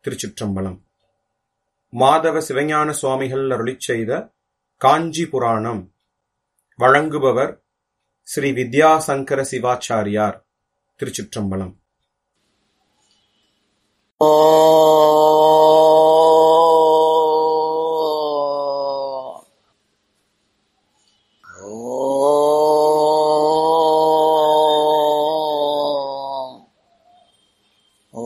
திருச்சிற்றம்பலம் மாதவ சிவஞான சுவாமிகள் அருளிச் செய்த காஞ்சி புராணம் வழங்குபவர் ஸ்ரீ வித்யாசங்கர சிவாச்சாரியார் திருச்சிற்றம்பலம் ஓ ஓ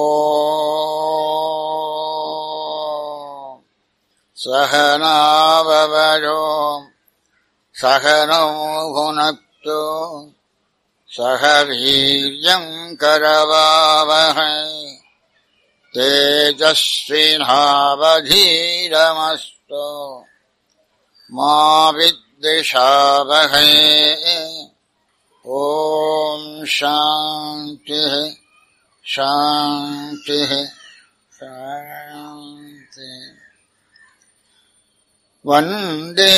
சகனாவவரோ சகனோ புனக்து சக வீரியம் கரவாவகை तेजस्विनावधीरमस्तु मा विद्विषावहै ॐ शान्तिः शान्तिः शान्तिः वन्दे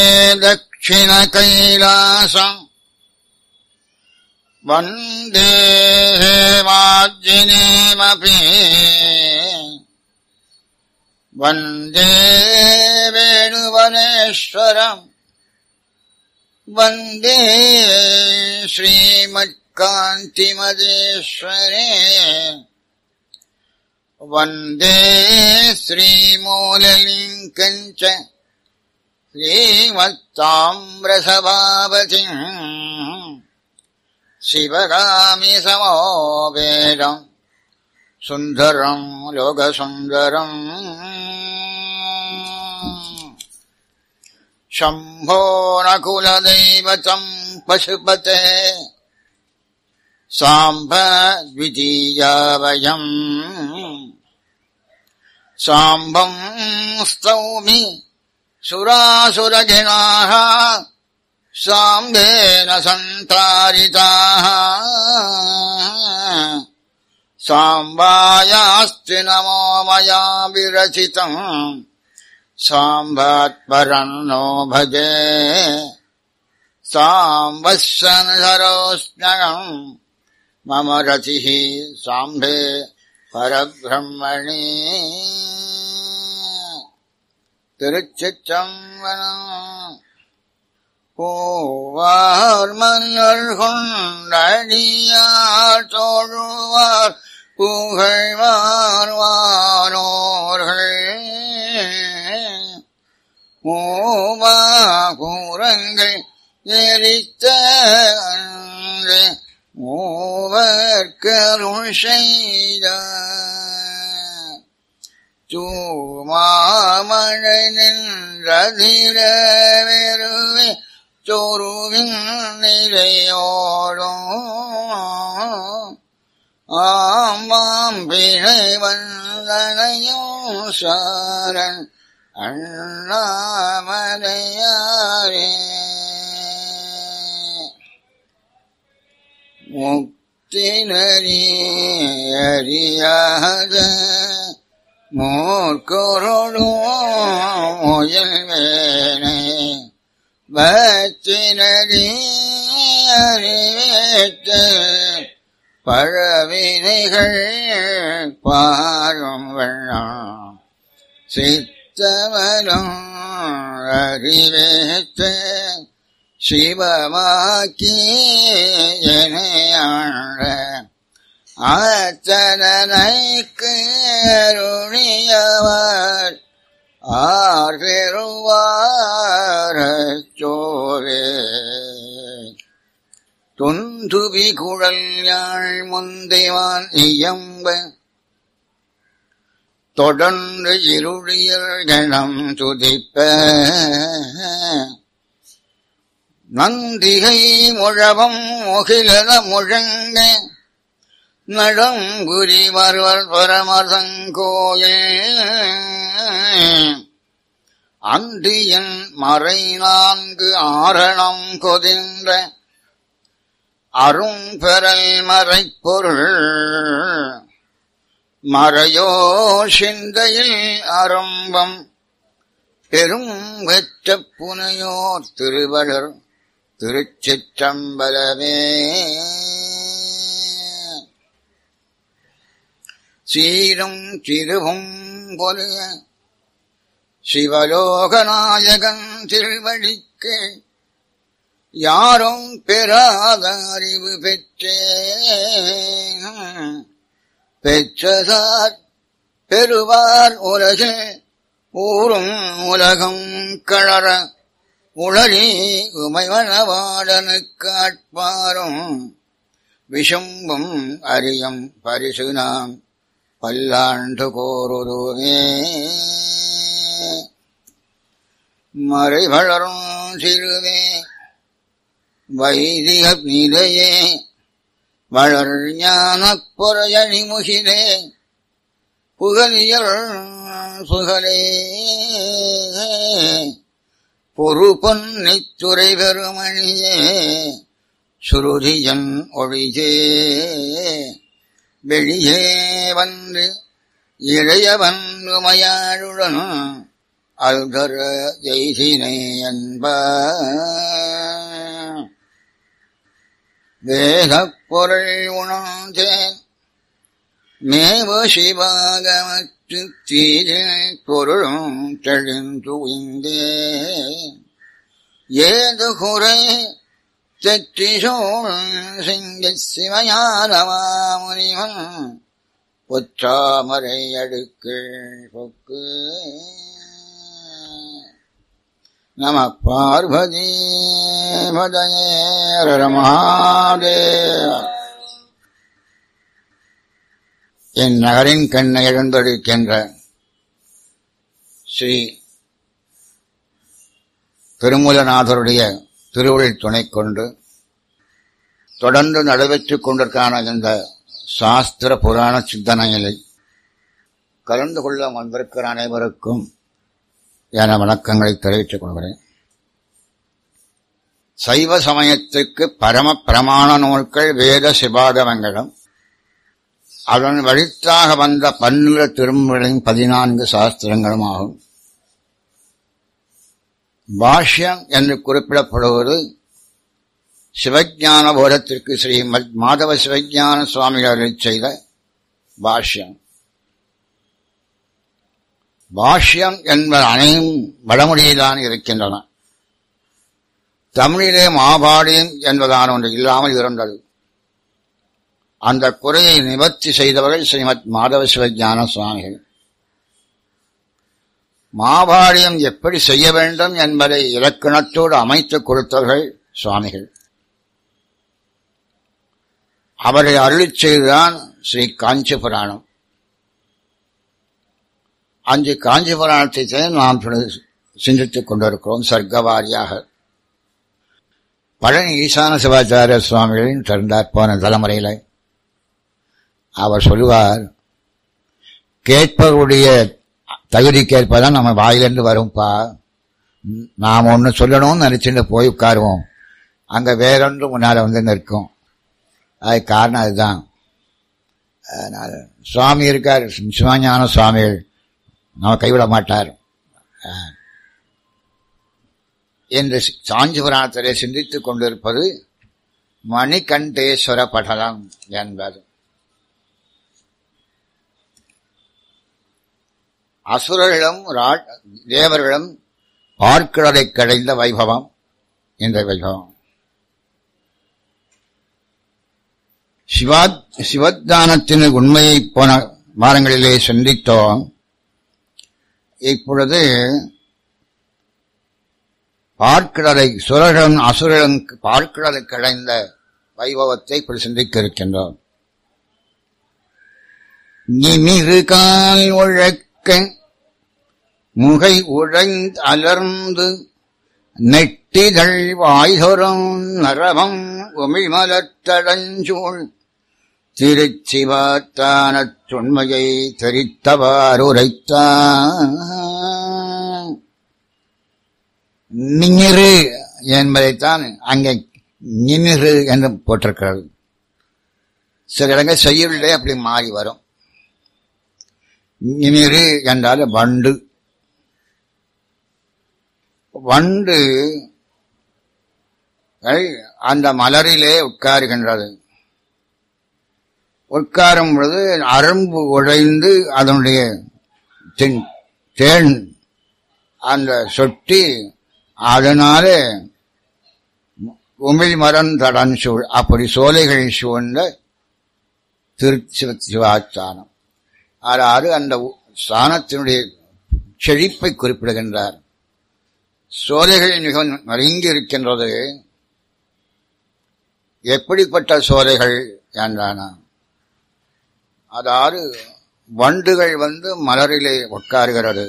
दक्षिणकैलासम् वन्दे हेमार्जिनीमपि वन्दे वेणुवनेश्वरम् वन्दे श्रीमत्कान्तिमदेश्वरे वन्दे श्रीमूललिङ्कम् च श्रीमत्ताम्रसभापतिम् शिवगामि समोपेदम् सुन्दरम् लोकसुन्दरम् शम्भो नकुलदैवतम् पशुपते साम्ब द्वितीया वयम् साम्बम् स्तौमि सुरासुरजनाः साम्बेन सन्तारिताः साम्बायास्ति नमो मया विरचितम् साम्बात्परम् नो भजे साम्बस्सन्धरोऽस्म्यहम् मम रतिः साम्बे परब्रह्मणि திருச்சிற்றம்பலம் பூவார் மன்னர் கொண்டடியார் தோழுவார் புகழ்வார் வானோர்கள் மூவா கூரங்கள் எரித்த அன்று மூவர்க்கருள் செய்த சூமாமழை நின்றதிர வெறுவே சொருவின் நிலையோடும் ஆமாம் பிழை வந்தனையும் சாரன் அண்ணாமலையாரே முக்தி நரி அறியாத மூர்க்கொருளும் முயல்வேனே பத்தினரி அறிவேற்று பழவினைகள் பாரும் வெள்ளம் சித்தமரம் அறிவேற்று சிவமாக்கி எனையாழ ஆச்சனைக்கு அருளியவர் ஆர் பெறுவாரச்சோவே துந்துபி குழல் யாழ் முந்தைவான் இயம்ப தொடர்ந்து இருளியல் கணம் துதிப்ப நந்திகை முழவம் முகிலத முழங்க நடம்புரி வருவர் பரமசங்கோயில் அந்தியன் மறை நான்கு ஆரணம் கொதின்ற அரும்பெறல் மறைப்பொருள் மறையோ சிந்தையில் அரும்பம் பெரும் வெற்ற புனையோர் திருவளர் திருச்சிற்றம்பலமே சீரும் திருவும் பொலிய சிவலோகநாயகன் திருவடிக்கு யாரும் பெறாத அறிவு பெற்றேன் பெற்றதார் பெறுவார் உலகில் ஊரும் உலகம் கழற உளறி உமைவனவாடனுக்கு ஆட்பாரும் விஷம்பும் அறியும் பரிசு நாம் பல்லாண்டு கோருருவே மறை வளரும் சிறுவே வைதிக நிலையே வளர் ஞானப் பொறையணி முகிலே புகழியல் புகழே பொறு பொன்னித்துறை பெருமணியே சுருதியன் ஒழியே வெளியே வந்து இளையவன் உமையாளுடன் அல்தர எய்தினை என்ப வேதப் பொருள் உணர்ந்தேன் மேவ சிவாகமத்து தீரில் பொருளும் தெளிந்து உய்ந்தேன் ஏது குறை தெற்றிசோள் சிங்க சிவஞானமாமுனிவன் பொற்றாமரை அடுக்கு பொக்கு நம பார்வதி பதயேர மகாதேவ என் நகரின் கண்ணை எழுந்தொழிக்கின்ற ஸ்ரீ திருமூலநாதருடைய திருவள்ளில் துணை கொண்டு தொடர்ந்து நடைபெற்றுக் கொண்டிருக்கான இந்த சாஸ்திர புராண சிந்தனைகளை கலந்து கொள்ள வந்திருக்கிற அனைவருக்கும் என வணக்கங்களை தெரிவித்துக் கொள்கிறேன் சைவ சமயத்துக்கு பரம பிரமாண நூல்கள் வேத சிபாகமங்களும் அதன் வழித்தாக வந்த பன்னிர திருமுறையின் பதினான்கு சாஸ்திரங்களும் ஆகும் பாஷ்யம் என்று குறிப்பிடப்படுவது சிவஞான போதத்திற்கு ஸ்ரீ மாதவ சிவஞான சுவாமிகள் செய்த பாஷ்யம் பாஷ்யம் என்பது அனைத்தும் வடமொழியில்தான் இருக்கின்றன தமிழிலே மாபாடியம் என்பதான ஒன்று இல்லாமல் இருந்தது அந்த குறையை நிவர்த்தி செய்தவர்கள் ஸ்ரீமத் மாதவ சிவஞான சுவாமிகள் மாபாடியம் எப்படி செய்ய வேண்டும் என்பதை இலக்கணத்தோடு அமைத்துக் கொடுத்தவர்கள் சுவாமிகள் அவரை அருளிச் செய்துதான் ஸ்ரீ காஞ்சி புராணம் அஞ்சு காஞ்சி புராணத்தை நாம் சிந்தித்துக் கொண்டிருக்கிறோம் சர்க்கவாரியாக பழனி ஈசான சிவாச்சாரிய சுவாமிகளின் திறந்தார் போன தலைமுறையில அவர் சொல்லுவார் கேட்பவருடைய தகுதிக்கேற்பதான் நம்ம வாயிலிருந்து வரும்பா நாம் ஒன்று சொல்லணும்னு நினைச்சுட்டு போய் உட்காருவோம் அங்க வேறொன்று முன்னால வந்து நிற்கும் அது காரணம் அதுதான் அதனால சுவாமி இருக்கார் சிவஞான சுவாமிகள் நம்ம கைவிட மாட்டார் என்று சாஞ்சி புராணத்திலே சிந்தித்துக் கொண்டிருப்பது மணிகண்டேஸ்வர படலம் என்பது அசுரர்களும் தேவர்களும் பார்க்கிறதை கடைந்த வைபவம் என்ற வைபவம் சிவா சிவத்தானத்தின் உண்மையை போன வாரங்களிலே சிந்தித்தோம் இப்பொழுது பார்க்கிறதை சுரர்களும் அசுரர்களும் பார்க்கிறதை கடைந்த வைபவத்தை இப்படி சிந்திக்க இருக்கின்றோம் நிமிரு கால் உழக்க முகை உழைந்து அலர்ந்து நெட்டிதழ் வாய்தொரும் நரவம் உமிழ்மலத்தடஞ்சூழ் திருச்சிவாத்தானச் சொன்மையை தெரித்தவாறுரைத்தான் நிமிரு என்பதைத்தான் அங்கே நிமிரு என்று போட்டிருக்கிறது சில இடங்கள் செய்யுள்ளே அப்படி மாறி வரும் நிமிரு என்றால் வண்டு வண்டு அந்த மலரிலே உட்காருகின்றது உட்காரும் பொழுது அரும்பு உடைந்து அதனுடைய தென்- தேன் அந்த சொட்டி அதனால உமிழ் மரம் தடன் சூழ் அப்படி சோலைகள் சூழ்ந்த திரு சிவ- சிவாச்சானம் அதாவது அந்த உ- ஸ்தானத்தினுடைய செழிப்பை குறிப்பிடுகின்றார் சோலைகள் மிக நெருங்கி இருக்கின்றது எப்படிப்பட்ட சோலைகள் என்றானா அதாவது வண்டுகள் வந்து மலரிலே உட்காருகிறது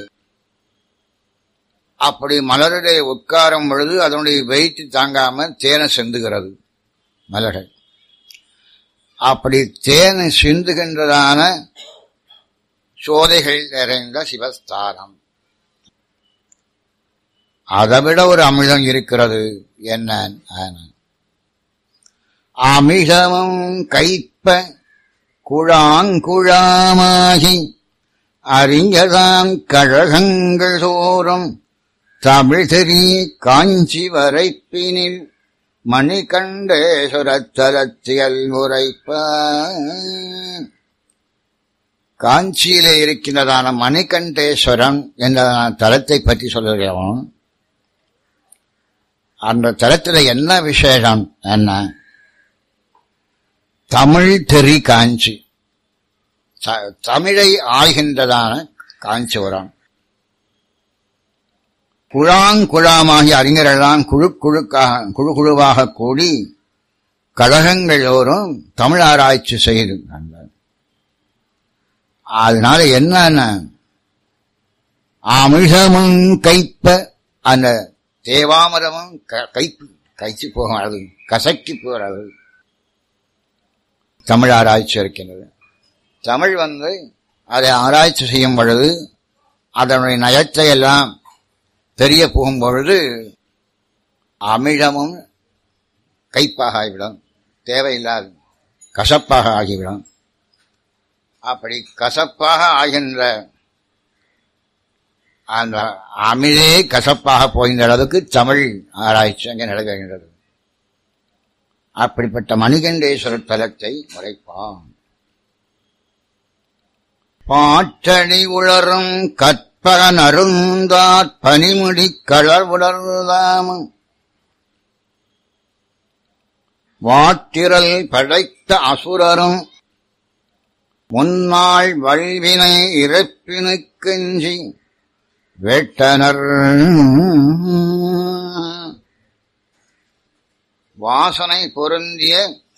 அப்படி மலரிலே உட்காரும் பொழுது அதனுடைய வெயிட் தாங்காம தேனை சிந்துகிறது மலர்கள் அப்படி தேனை சிந்துகின்றதான சோதைகள் நிறைந்த சிவஸ்தானம் அதைவிட ஒரு அமிர்தம் இருக்கிறது என்ன ஆன. அமிர்தமும் கைப்ப குழாங்குழாமாகி அறிஞதாம் கழகங்கள் தோறும் தமிழ் தெரி காஞ்சி வரைப்பினில் மணிகண்டேஸ்வரத்தலத்தியல் உரைப்ப காஞ்சியிலே இருக்கின்றதான மணிகண்டேஸ்வரம் என்ற தலத்தை பற்றி சொல்லுகிறோம் அந்த தலத்தில் என்ன விசேஷம் என்ன தமிழ் தெரி காஞ்சி த- தமிழை ஆள்கின்றதான காஞ்சிபுரம் குழாங்குழாமாகி அறிஞரெல்லாம் குழு குழுக்காக குழு குழுவாக கூடி கழகங்களோரும் தமிழ் ஆராய்ச்சி செய்கின்றனர் அதனால என்னன்னா அமிழ்தமும் கைப்ப அந்த தேவாமரமும் க- கைப்பு கைச்சு போகும் அது கசக்கி போகிறது தமிழ் ஆராய்ச்சி இருக்கின்றது தமிழ் வந்து அதை ஆராய்ச்சி செய்யும் பொழுது அதனுடைய நயத்தை எல்லாம் தெரிய போகும் பொழுது அமிழமும் கைப்பாக ஆகிவிடும் தேவையில்லாது கசப்பாக ஆகிவிடும் அப்படி கசப்பாக ஆகின்ற அந்த அமிழே கசப்பாக போகின்ற அளவுக்கு தமிழ் ஆராய்ச்சி அங்கே நடைபெறுகின்றது அப்படிப்பட்ட மணிகண்டேஸ்வரர் தலத்தை உரைப்பான் பாட்டணி உளரும் கற்பகன் அருந்தாற் பனிமுடி களர் உணர்ந்தாமும் வாட்டிரல் படைத்த அசுரரும் முன்னாள் வல்வினை இறப்பினுக்கெஞ்சி வெட்டனர் வாசனை பொருந்திய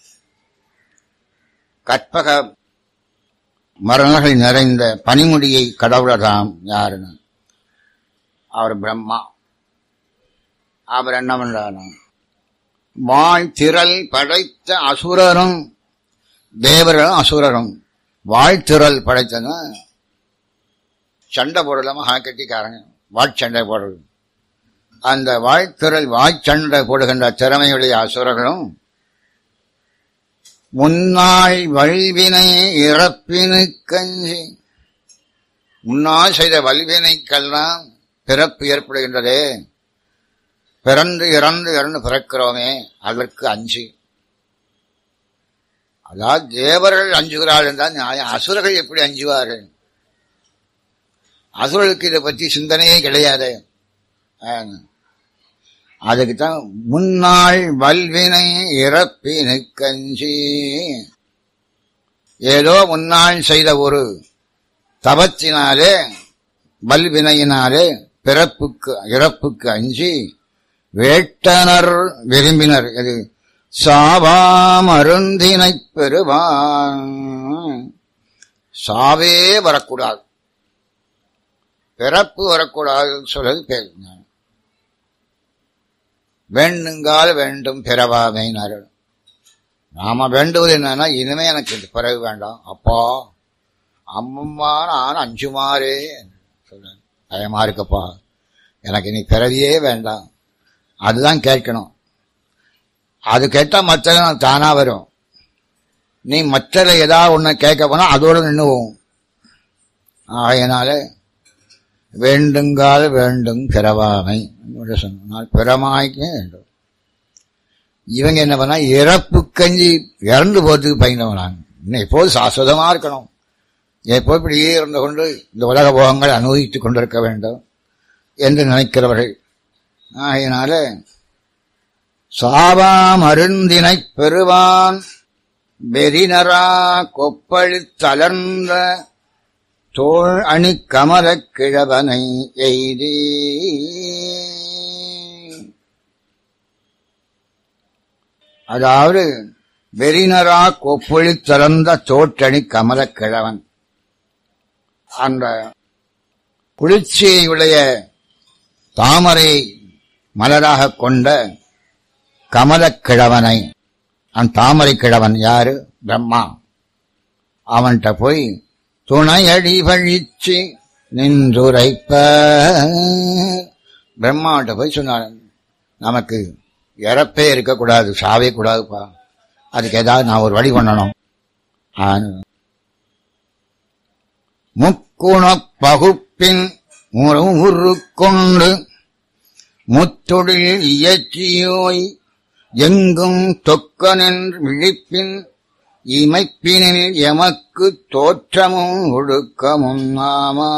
கற்பக மரணங்கள் நிறைந்த பனிமுடியை கடவுளதாம் யாருன்னு அவர் பிரம்மா அவர் என்ன பண்றாராம் வாழ்த்திரல் படைத்த அசுரரும் தேவரும் அசுரரும் வாழ்த்திரல் படைத்தனா சண்டை போடலாமா கட்டிக்காரங்க வாட்சண்டை போடுறது அந்த வாழ்த்திரல் வாய்ச்சண்டை போடுகின்ற திறமையுடைய அசுரர்களும் முன்னாள் வல்வினை இறப்பினு கஞ்சி முன்னால் செய்த வல்வினைக்கெல்லாம் பிறப்பு ஏற்படுகின்றதே பிறந்து இறந்து இறந்து பிறக்கிறோமே அதற்கு அஞ்சு அதாவது தேவர்கள் அஞ்சுகிறார்கள் என்றால் நியாயம் அசுரர்கள் எப்படி அஞ்சுவார்கள் அசுரர்களுக்கு இதை பற்றி சிந்தனையே கிடையாது அதுக்கு தான் முன்னாள் வல்வினை இறப்பினு கஞ்சி ஏதோ முன்னாள் செய்த ஒரு தவத்தினாலே வல்வினையினாலே பிறப்புக்கு இறப்புக்கு அஞ்சி வேட்டனர் விரும்பினர் இது சாவா மருந்தினை பெறுவான் சாவே வரக்கூடாது பிறப்பு வரக்கூடாதுன்னு சொல்றது பேர் வேண்டுங்கால் வேண்டும் பிறவாமைனாரு நாம வேண்டுவது என்னன்னா இனிமே எனக்கு இது பிறகு வேண்டாம் அப்பா அம்மம்மா நான் அஞ்சுமாறே சொல்ல பயமா இருக்கப்பா எனக்கு நீ பிறவியே வேண்டாம் அதுதான் கேட்கணும் அது கேட்டா மற்ற தானா வரும் நீ மற்ற ஏதாவது ஒண்ணு கேட்க போனா அதோட நின்னுவோம் ஆகையினால வேண்டுங்கால் வேண்டும் பிறவாமை என்று சொன்னால் பிறமாய்க்கே வேண்டும் இவங்க என்ன பண்ணா இறப்பு கஞ்சி இறந்து போறதுக்கு பயந்தவனாங்க இன்னும் எப்போது சாஸ்வதமா இருக்கணும் எப்போ இப்படியே இருந்து கொண்டு இந்த உலக போகங்களை அனுபவித்துக் கொண்டிருக்க வேண்டும் என்று நினைக்கிறவர்கள் ஆகையினால சாவா மருந்தினைப் பெறுவான் வெறினரா கொப்பளித் தளர்ந்த தோள் அணி கமலக் கிழவனை எய்தி அதாவது வெறினரா கொப்பொழி திறந்த தோற்றணி கமலக் கிழவன் அந்த குளிர்ச்சியுடைய தாமரை மலராக கொண்ட கமலக் கிழவனை அந்த தாமரை கிழவன் யாரு பிரம்மா அவன்கிட்ட போய் துணையடி பழிச்சு நின்றுரைப்ப பிரம்மாவிட்ட போய் சொன்னார் நமக்கு இறப்பே இருக்கக்கூடாது சாவே கூடாதுப்பா அதுக்கு ஏதாவது நான் ஒரு வழி பண்ணணும் முக்குண பகுப்பின் உரு கொண்டு முத்தொழில் இயற்றியோய் எங்கும் தொக்கனின் விழிப்பின் இமைப்பினில் எமக்கு தோற்றமும் ஒழுக்கமும் ஆமா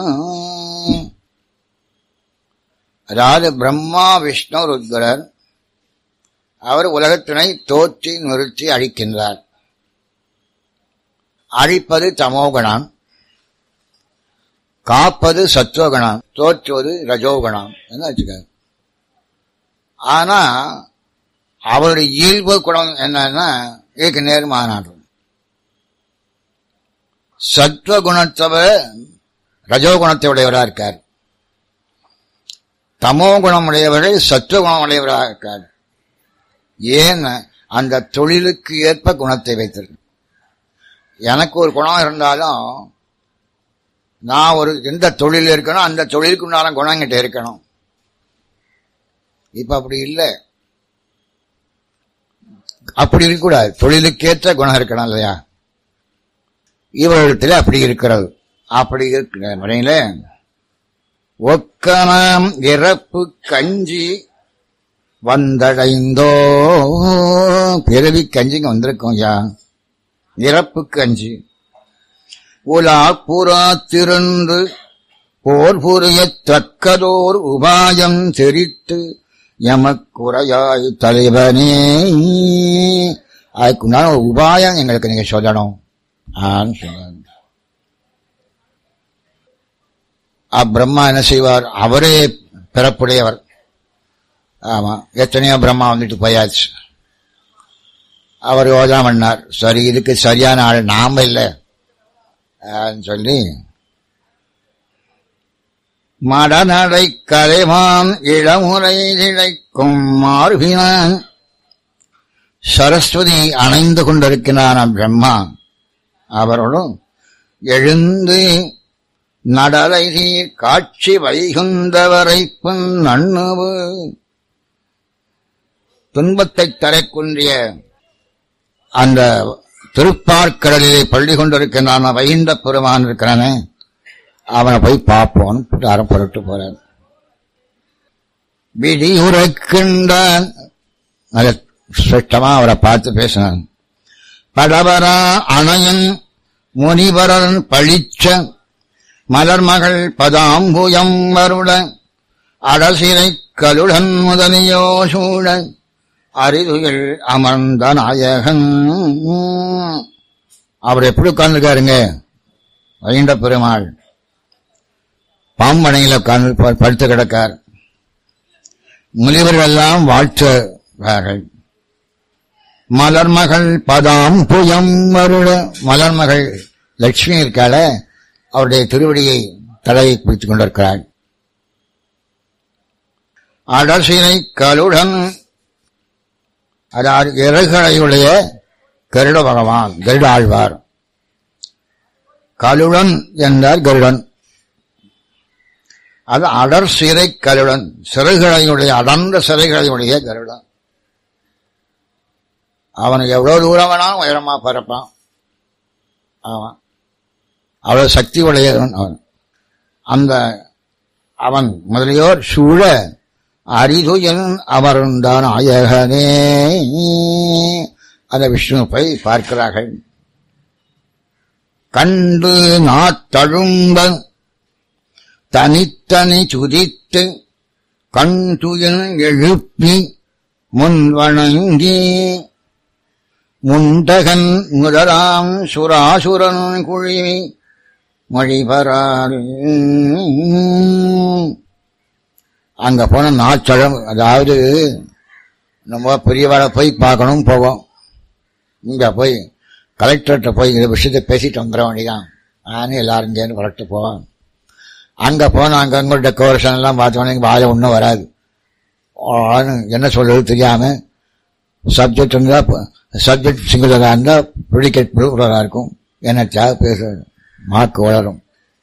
அதாவது பிரம்மா விஷ்ணு ருத்ரர் அவர் உலகத்தினை தோற்றி நிறுத்தி அழிக்கின்றார் அழிப்பது தமோகணம் காப்பது சத்துவகணம் தோற்றுவது ரஜோகணம் என்ன வச்சுக்க ஆனா அவருடைய இயல்பு குணம் என்னன்னா இதுக்கு நேர்மானாடும் சத்துவ குணத்தவ ரஜோகுணத்தை உடையவராக இருக்கார் தமோ குணம் உடையவர்கள் சத்துவ குணம் உடையவராக இருக்கார் ஏன் அந்த தொழிலுக்கு ஏற்ப குணத்தை வைத்திருக்கு எனக்கு ஒரு குணம் இருந்தாலும் நான் ஒரு எந்த தொழில் இருக்கணும் அந்த தொழிலுக்கு உண்டான குணம் கிட்ட இருக்கணும் இப்ப அப்படி இல்லை அப்படி இருக்கக்கூடாது தொழிலுக்கேற்ற குணம் இருக்கணும் இல்லையா இவரிடத்தில் அப்படி இருக்கிறது அப்படி இருக்கிற முறையில ஒக்கனாம் இறப்பு கஞ்சி வந்தடைந்தோ பிறவி கஞ்சிங்க வந்திருக்கோம் யா இறப்பு கஞ்சி உலா புறா திருந்து போர் புரியத் தக்கதோர் உபாயம் தெரித்து எமக்குறையாய் தலைவனே அதுக்குண்டான ஒரு உபாயம் எங்களுக்கு நீங்க சொல்லணும் ஆன்னு சொன்னார் பிரம்மா என்ன செய்வார் அவரே பிறப்புடையவர் ஆமா எத்தனையோ பிரம்மா வந்துட்டு போயாச்சு அவர் யோஜனை பண்ணார் சரி இதுக்கு சரியான ஆள் நாம இல்லை சொல்லி மடநடை கலைமான் இளமுறை இழைக்கும் மார்பினான் சரஸ்வதி அணைந்து கொண்டிருக்கிறான் பிரம்மா அவரோடும் எழுந்து நடலை காட்சி வைகுந்தவரை நண்ணுவு துன்பத்தை தரக்குன்றிய அந்த திருப்பார்க்கடலிலே பள்ளி கொண்டிருக்கிறான் வைகுண்ட பெருமான் இருக்கிறானே அவனை போய் பார்ப்போன்னு யாரும் புரட்டு போறான் விடி உரைக்கின்றான் சிரஷ்டமா அவரை பார்த்து பேசினான் படவரா அணையன் முனிவரன் பழிச்ச மலர்மகள் பதாம்புயம் வருட அடசிரை கலுடன் முதலியோ சூழ அரிதுகள் அமர்ந்த நாயகன் அவர் எப்படி உட்கார்ந்துருக்காருங்க வைண்ட பெருமாள் பாம்பனையில உட்கார்ந்து படுத்து கிடக்கார் முனிவர்கள் எல்லாம் வாழ்த்துவார்கள் மலர்மகள் பதாம் புயம் வருட மலர்மகள் லட்சுமி இருக்கால அவருடைய திருவடியை தலையை பிடித்துக் கொண்டிருக்கிறாள் அடசினை கலுடன் அதாவது இறகுகளையுடைய கருட பகவான் கருட ஆழ்வார் கலுடன் என்றார் கருடன் அது அடர் சிறை கருடன் சிறைகளையுடைய அடர்ந்த சிறைகளையுடைய கருடன் அவனுக்கு எவ்வளவு தூரம் வேணாலும் உயரமா பறப்பான் அவன் அவ்வளவு சக்தி உடையவன் அவன் அந்த அவன் முதலியோர் சூழ அரிதுயன் அமர்ந்தான் நாயகனே அந்த விஷ்ணு போய் பார்க்கிறார்கள் கண்டு நாத்தழும்ப தனித்தனி சுதித்து கண் துயில் எழுப்பி முன் வணங்கி முண்டகன் முதலாம் சுராசுரன் குழிவி மொழிபராறு அங்க போன நாச்சழம் அதாவது நம்ம பெரியவாளை போய் பார்க்கணும் போவோம் இங்க போய் கலெக்டர்கிட்ட போய் இந்த விஷயத்தை பேசிட்டு வந்துட வேண்டியதான் நானும் எல்லாரும் சேர்ந்து புரட்டு போவோம் அங்க போன அங்க அங்க டெக்கரேஷன் எல்லாம் பார்த்தோன்னே வாழை ஒன்றும் வராது ஆனு என்ன சொல்றது தெரியாம சப்ஜெக்ட் இருந்தா சப்ஜெக்ட் சிங்குலரா இருந்தா ப்ரிடிகேட் ப்ளூரலா இருக்கும் என்னச்சா பேச மார்க் வளரும்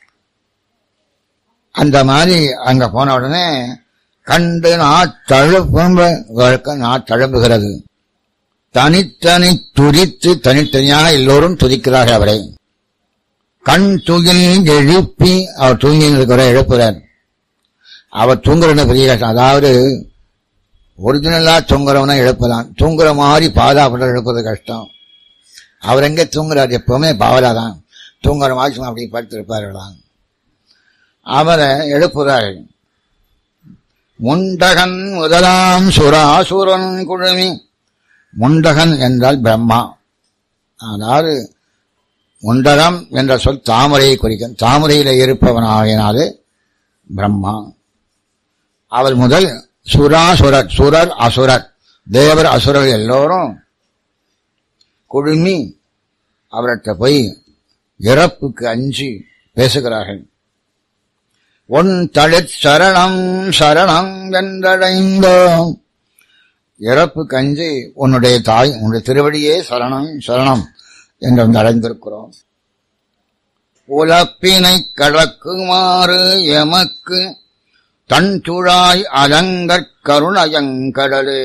அந்த மாதிரி அங்க போன உடனே கண்டு நாத்தழுப்பு நாத்தழும்புகிறது தனித்தனி துதித்து தனித்தனியாக எல்லோரும் துதிக்கிறார்கள் அவரை கண் தூங்கில் எழுப்பி அவர் தூங்கி இருக்கிற எழுப்புறார் அவர் தூங்குறது பெரிய கஷ்டம் அதாவது ஒரிஜினலா தூங்குறவனா எழுப்பலாம் தூங்குற மாதிரி பாதாபுரம் எழுப்புறது கஷ்டம் அவர் எங்க தூங்குறார் எப்பவுமே பாவலா தான் தூங்குற மாதிரி சும்மா அப்படி படுத்திருப்பார்களாம் அவரை எழுப்புறார் முண்டகன் முதலாம் சுராசுரன் குழுமி முண்டகன் என்றால் பிரம்மா அதாவது முண்டகம் என்ற சொல் தாமரையை குறிக்கும் தாமரையில இருப்பவனாகினாலே பிரம்மா அவர் முதல் சுராசுரர் சுரர் அசுரர் தேவர் அசுரர் எல்லோரும் குழுமி அவர்கிட்ட போய் இறப்புக்கு அஞ்சி பேசுகிறார்கள் உன் தளிர் சரணம் சரணம் என்றடைந்தோம் இறப்புக்கு அஞ்சி உன்னுடைய தாய் உன்னுடைய திருவடியே சரணம் சரணம் என்று வந்து அடைந்திருக்கிறோம் உலப்பினை கடக்குமாறு எமக்கு தன் துழாய் அலங்கற் கருணயங்கடலே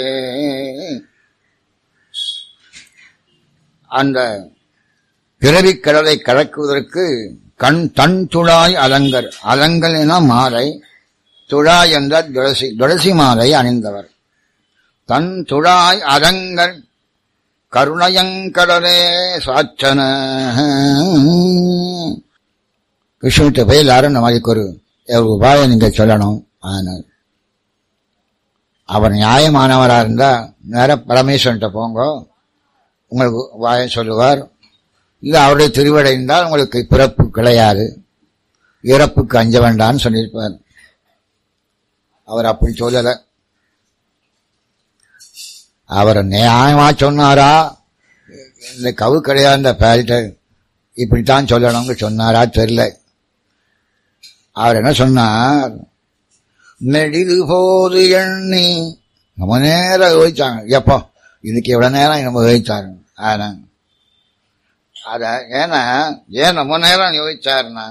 அந்த பிறவிக் கடலை கடக்குவதற்கு கண் தன் துழாய் அலங்கர் அலங்கல் என மாலை துழாய் என்ற துளசி துளசி மாலை அணிந்தவர் தன் துழாய் அலங்கர் கருணயங்கடலே சாச்சன விஷ்ணுகிட்ட போய் எல்லாரும் நம்மளுக்கு ஒரு ஒரு உபாயம் நீங்க சொல்லணும் ஆனால் அவர் நியாயமானவரா இருந்தா நேர பரமேஸ்வரன்ட்ட போங்க உங்களுக்கு உபாயம் சொல்லுவார் இல்ல அவருடைய திருவடைந்தால் உங்களுக்கு பிறப்பு கிடையாது இறப்புக்கு அஞ்ச வேண்டாம்னு சொல்லியிருப்பார் அவர் அப்படி சொல்லல அவர் நியாயமா சொன்னாரா இந்த கவு கிடையாது இந்த பேரிட்ட இப்படித்தான் சொல்லணும்னு சொன்னாரா தெரியல அவர் என்ன சொன்னார் நெடிது போது எண்ணி நம்ம நேரம் யோசிச்சாங்க எப்போ இதுக்கு எவ்வளவு நேரம் நம்ம யோசிச்சாரு ஆனா அத ஏன்னா ஏன் ரொம்ப நேரம் யோசிச்சாருன்னா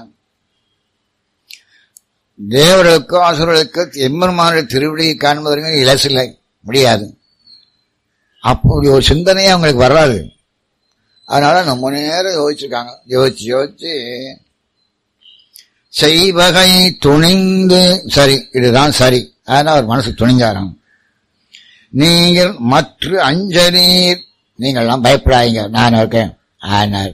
தேவர்களுக்கோ அசுரர்களுக்கோ எம்பெருமான திருவிடியை காண்பதற்கு இலசில்லை முடியாது அப்படி ஒரு சிந்தனையே அவங்களுக்கு வராது அதனால ரொம்ப நேரம் யோசிச்சிருக்காங்க யோசிச்சு யோசிச்சு செய்வகை துணிந்து சரி இதுதான் சரி அதனால அவர் மனசு துணிஞ்சாராம் நீங்கள் மற்ற அஞ்சலீர் நீங்கள்லாம் பயப்படாதீங்க நான் இருக்கேன் ஆனார்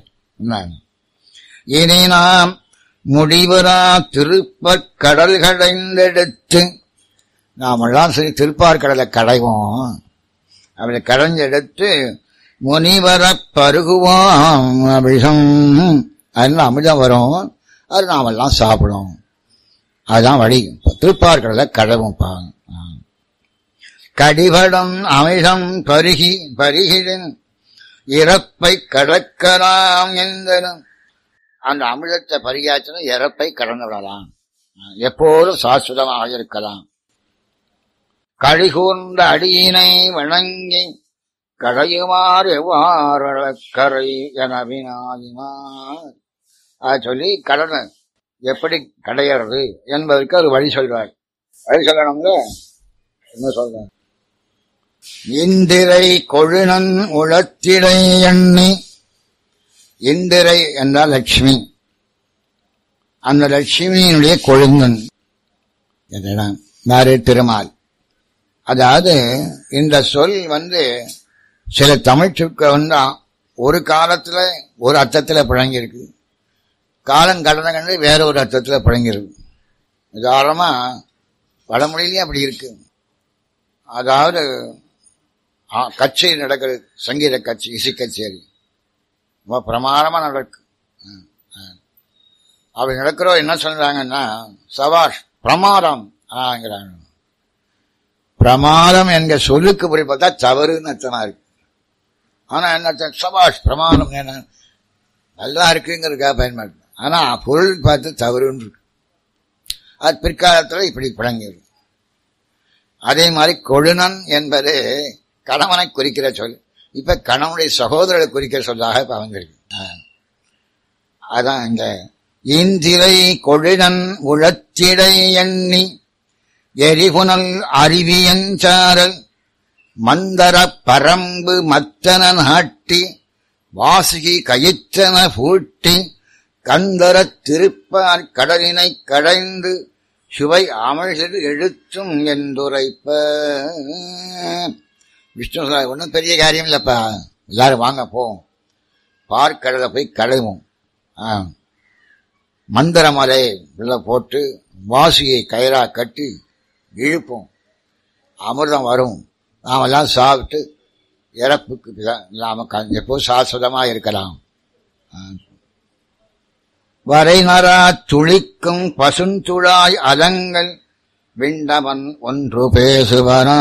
இனி நாம் முடிவரா திருப்பற் கடல் கடைந்தெடுத்து நாமெல்லாம் சரி திருப்பார் கடலை கடைவோம் அப்படி கடைஞ்செடுத்து முனிவர பருகுவோம் விஷம் அதில் அமிர்தம் வரும் அது நாமெல்லாம் சாப்பிடும் அதுதான் வழி திருப்பார் கடலை கடவும்ப்பா கடிபடம் அமிழ்தம் பருகி பருகிடன் இறப்பை கடக்கலாம் எந்தனும் அந்த அமிர்தத்தை பரிகாச்சனும் இறப்பை கடந்து விடலாம் எப்போதும் சாஸ்வதமாக இருக்கலாம் கழிகூர்ந்த அடியினை வணங்கி கடையுமாறு எவ்வாறு கரை என வினாயினார் அது சொல்லி கடனை எப்படி கடையிறது என்பதற்கு ஒரு வழி சொல்றார் வழி சொல்லணுங்க என்ன சொல்ற இந்திரை கொழுநன் உளத்திடை எண்ணி இந்திரை என்றால் லட்சுமி அந்த லட்சுமியினுடைய கொழுந்தன் யாரு திருமால் அதாவது இந்த சொல் வந்து சில தமிழ் சொற்கள் வந்து ஒரு காலத்துல ஒரு அர்த்தத்துல புழங்கி இருக்கு காலம் கடந்த கண்டு வேற ஒரு அர்த்தத்தில் பழங்கிருது உதாரணமா வடமொழியிலேயே அப்படி இருக்கு அதாவது ஆ, கச்சேரி நடக்கிறது சங்கீத கட்சி இசை கச்சேரி ரொம்ப பிரமாதமா நடக்கு ம், ம். அப்படி நடக்கிறோம் என்ன சொல்றாங்கன்னா சபாஷ் பிரமாதம் ஆங்கிறாங்க பிரமாதம் என்க சொல்லுக்கு படி பார்த்தா தவறுன்னு அர்த்தமா இருக்கு ஆனா என்ன அர்த்தம்? சபாஷ் பிரமாதம் என்ன நல்லா இருக்குங்கிறதுக்காக பயன்படுத்து ஆனா பொருள் பார்த்து தவறுன்னு இருக்கு அது பிற்காலத்துல இப்படி பழங்கியது அதே மாதிரி கொழுனன் என்பது கணவனை குறிக்கிற சொல் இப்ப கணவனுடைய சகோதரரை குறிக்கிற சொல்லாக இப்ப வந்திருக்கு ஆ. அதான் இங்க இந்திரை கொழுனன் உழத்திடை எண்ணி எரிபுனல் அறிவியஞ்சாரல் மந்தர பரம்பு மத்தன நாட்டி வாசுகி கயிற்றன பூட்டி கந்தர திருப்பார் கடலினை கடைந்து சுவை அமிழ்து எழுத்தும் என்றுரைப்ப விஷ்ணு சொல்ல ஒன்றும் பெரிய காரியம் இல்லப்பா எல்லாரும் வாங்க போவோம் பார்க்கடலை போய் கடைவோம் ஆ. மந்திரமலை உள்ள போட்டு வாசியை கயிறா கட்டி இழுப்போம் அமிர்தம் வரும் நாமெல்லாம் சாப்பிட்டு இறப்புக்கு பித- இல்லாம க- எப்போதும் சாஸ்வதமா இருக்கலாம் ஆ. வரைநரா துளிக்கும் பசுந்துழாய் அலங்கள் விண்டவன் ஒன்று பேசுவனா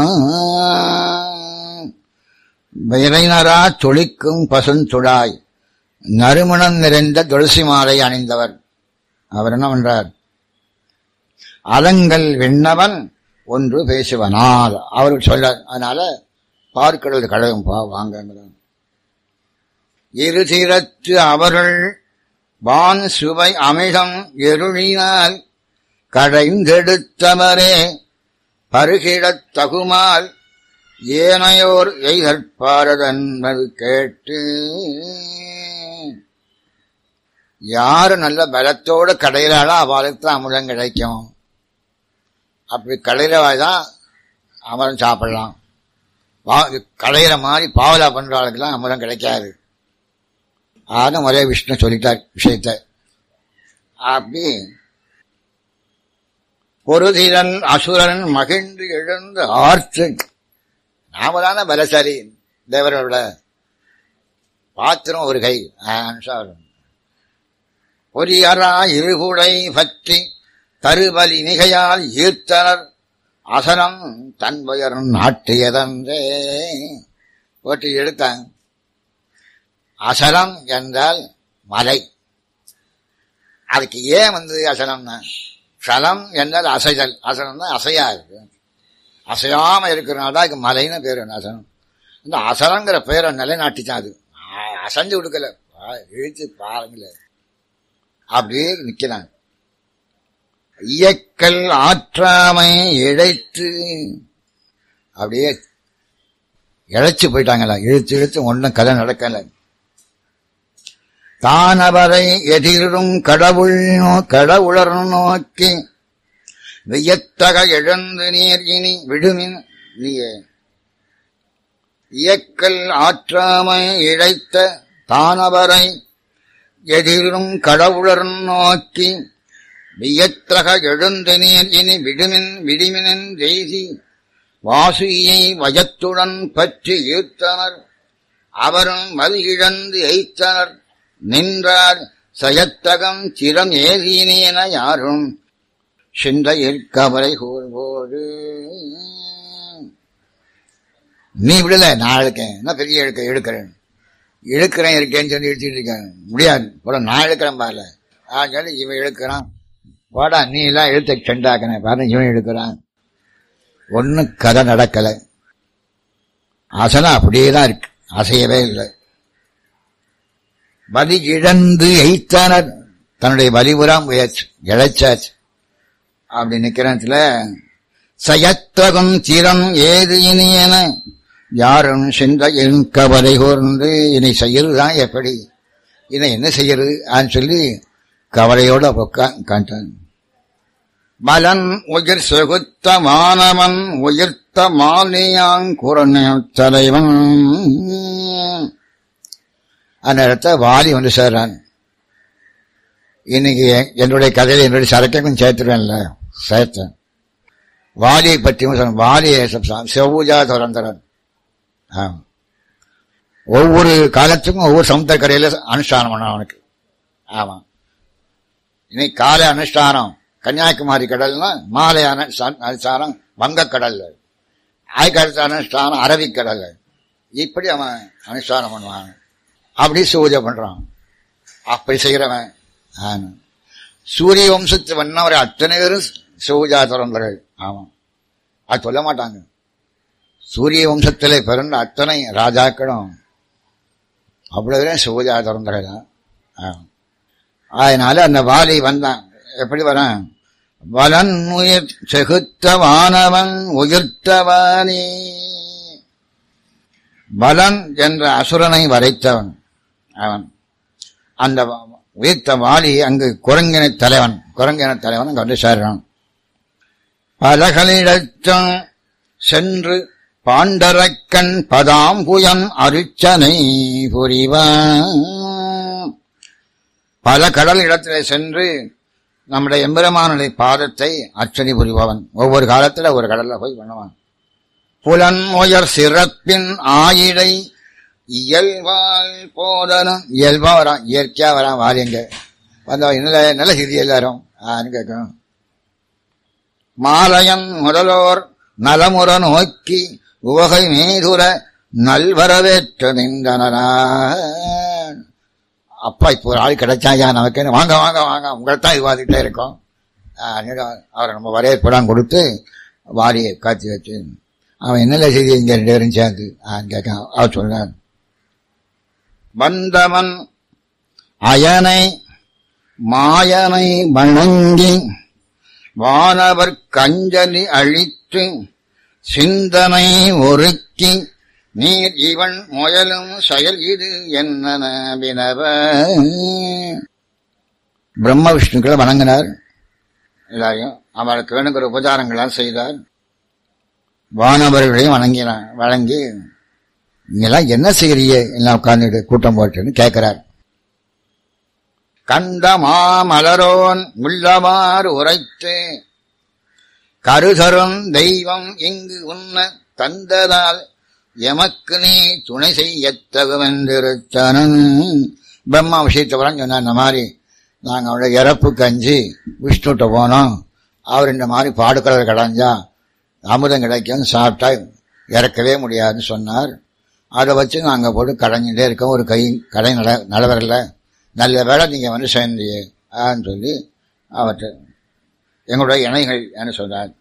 விரைநரா துளிக்கும் பசுந்துழாய் நறுமணம் நிறைந்த துளசி மாலை அணிந்தவர் அவர் என்ன பண்றார் அலங்கள் விண்ணவன் ஒன்று பேசுவனால் அவர் சொல்ல அதனால பார்க்கிறது கடவும் பா வாங்கங்கிறார் இரு தீரத்து அவர்கள் வான் சுவை அமிழம் எருளினால் கடைந்தெடுத்தவரே பருகிடத் தகுமால் ஏனையோர் எய்தற்பாரதன்பது கேட்டு யாரு நல்ல பலத்தோட கடையிலாளோ அவளுக்கு தான் அமிர்தம் கிடைக்கும் அப்படி கடையில தான் அமிர்தம் சாப்பிடலாம் பா- கடையிற மாதிரி பாவலா பண்ற ஆளுக்கெல்லாம் அமிர்தம் கிடைக்காது ஆனும் ஒரே விஷ்ணு சொல்லிட்டார் விஷயத்தை அப்படி பொருதிரன் அசுரன் மகிழ்ந்து எழுந்து ஆர்த்து நாம தானே பலசாலி தேவரோட பாத்திரம் ஒரு கை ஆன்சாரம் பொரியரா இருகுடை பற்றி தருபலி மிகையால் ஈர்த்தனர் அசனம் தன்பயர் நாட்டியதன்றே போட்டு எடுத்தான் அசலம் என்றால் மலை அதுக்கு ஏன் வந்தது அசலம்னா சலம் என்றால் அசைதல் அசலம்னா அசையா இருக்கு அசையாம இருக்கிறனால தான் அதுக்கு மலைன்னு பேர் என்ன அசலம் இந்த அசலங்கிற பேரை நிலைநாட்டிச்சான் அது ஆ, அசைஞ்சு கொடுக்கல ஆ, இழுத்து பாருங்களேன் அப்படியே நிக்கிறாங்க இயக்கல் ஆற்றாமை இழைத்து அப்படியே இழைச்சு போயிட்டாங்களா இழுத்து இழுத்து ஒன்றும் கதை நடக்கல தானவரை எதிரும் கடவுள் நோ- கடவுளர் நோக்கி வியத்தக எழுந்து நீர் இனி விடுமின் நீயே இயக்கல் ஆற்றாமை இழைத்த தானவரை எதிரும் கடவுளர் நோக்கி வியத்தக எழுந்து நீர் இனி விடுமின் விடுமினின் செய்தி வாசுகியை வயத்துடன் பற்றி ஈர்த்தனர் அவரும் மது இழந்து எய்த்தனர் நின்றார் சயத்தகம் சிரம் ஏறினேன யாரும் சிந்தையில் கவலை கூறுவோடு நீ விடல நான் இழுக்கேன் என்ன பெரிய இழுக்க இழுக்கிறேன் இழுக்கிறேன் இருக்கேன்னு சொல்லி இழுத்துட்டு இருக்கேன் முடியாது போல நான் இழுக்கிறேன் பாருல ஆ சொல்லி இவன் இழுக்கிறான் போடா நீ எல்லாம் இழுத்த செண்டாக்கின பாரு இவன் இழுக்கிறான் ஒன்னும் கதை நடக்கல அசனம் அப்படியே தான் இருக்கு அசையவே இல்லை வலி இழந்து எய்த்தனர் தன்னுடைய வலிபுறம் முயற்சி இழைச்சாச்சு அப்படி நிக்கிறத்துல சயத்தகம் சிரம் ஏது இனி என யாரும் சிந்தையின் கவலை கூர்ந்து இனி செய்யறதுதான் எப்படி இதை என்ன செய்யறது ஆன்னு சொல்லி கவலையோட உட்காண்டான் மலன் உயிர் செகுத்த மாணவன் உயிர்த்த மாலியாங்குரண தலைவன் அந்த இடத்த வாலி வந்து சேர்றான் இன்னைக்கு எ- என்னுடைய கதையில என்னுடைய சரக்கையும் சேர்த்துருவேன்ல சேர்த்தேன் வாலியை பற்றியும் சொன்ன வாலியை செவ்வுஜா துறந்தரன் ஆமா ஒவ்வொரு காலத்துக்கும் ஒவ்வொரு சமுத்திர கரையில அனுஷ்டானம் பண்ண அவனுக்கு ஆமா இன்னைக்கு காலை அனுஷ்டானம் கன்னியாகுமரி கடல்னா மாலை அனுஷ்டா- அனுஷ்டானம் வங்கக்கடல்ல ஆய்கடத்து அனுஷ்டானம் அரபிக்கடல்ல இப்படி அவன் அனுஷ்டானம் பண்ணுவான் அப்படி சூஜை பண்றான் அப்படி செய்கிறவன் ஆமா. சூரிய வம்சத்து வண்ணவர் அத்தனை பேரும் சூஜா துறந்தர்கள் ஆமா அது சொல்ல மாட்டாங்க சூரிய வம்சத்திலே பிறந்த அத்தனை ராஜாக்களும் அவ்வளவு சூஜா திறந்தர்கள் தான் ஆமா. அதனால அந்த வாலி வந்தான் எப்படி வரான் வலன் உயிர் செகுத்த வானவன் உயிர்த்தவானே பலன் என்ற அசுரனை வரைத்தவன் அவன் அந்த உயிர்த்த வாலி அங்கு குரங்கின தலைவன் குரங்கின தலைவன் அங்க வந்து சேர்றான் பலகளிடத்தும் சென்று பாண்டரக்கண் பதாம்புயன் அருச்சனை புரிவான் பல கடல் இடத்திலே சென்று நம்முடைய எம்பெருமானுடைய பாதத்தை அர்ச்சனை புரிபவன் ஒவ்வொரு காலத்துல ஒரு கடல்ல போய் பண்ணுவான் புலன் உயர் சிறப்பின் ஆயிடை இயல்பால் போதனும் இயல்பா வரான் இயற்கையா வரான் வாரியங்க வந்தா நல்ல நல்ல செய்தி எல்லாரும் ஆன்னு கேட்கணும் மாலயன் முதலோர் நலமுற நோக்கி உவகை மேதுர நல்வரவேற்று நின்றனரா அப்பா இப்போ ஒரு ஆள் கிடைச்சாயா நமக்கு வாங்க வாங்க வாங்க உங்கள்தான் விவாதிட்டே இருக்கோம் ஆஹ் அவரை நம்ம வரவேற்பெல்லாம் கொடுத்து வாரியை காட்சி வச்சு அவன் என்னல செய்தி இங்க ரெண்டு பேரும் சேர்ந்து ஆன்னு கேட்க அவர் சொன்னார் வந்தவன் அயனை மாயனை வணங்கி வானவர் கஞ்சலி அழித்து சிந்தனை ஒருக்கி நீர் இவன் முயலும் செயல் இது என்ன வினவ பிரம்ம விஷ்ணுக்களை வணங்கினார் எல்லாரையும் அவருக்கு வேணுங்கிற உபச்சாரங்களால் செய்தார் வானவர்களையும் வணங்கினார் வழங்கி நீங்கெல்லாம் என்ன செய்யறீங்க எல்லாம் உட்கார்ந்துட்டு கூட்டம் போட்டுன்னு கேட்கிறார் கண்ட மாமலரோன் உள்ளவாறு உரைத்து கருதரும் தெய்வம் இங்கு உன்ன தந்ததால் எமக்கு நீ துணை செய்யத்தகுவென்றிருச்சனன் பிரம்மா விஷயத்தை வரம் சொன்னார் இந்த மாதிரி நாங்கள் அவளை இறப்பு கஞ்சி விஷ்ணுட்ட போனோம் அவர் இந்த மாதிரி பாடுக்கடல் கடைஞ்சா அமுதம் கிடைக்கும் சாப்பிட்டா இறக்கவே முடியாதுன்னு சொன்னார் அதை வச்சு நாங்கள் போட்டு கடைஞ்சிட்டே இருக்கோம் ஒரு கை கடை நட நடவரில்ல நல்ல வேலை நீங்கள் வந்து சேர்ந்தீங்க ஆன்னு சொல்லி அவர்கிட்ட எங்களுடைய இணைகள் என்று சொன்னார்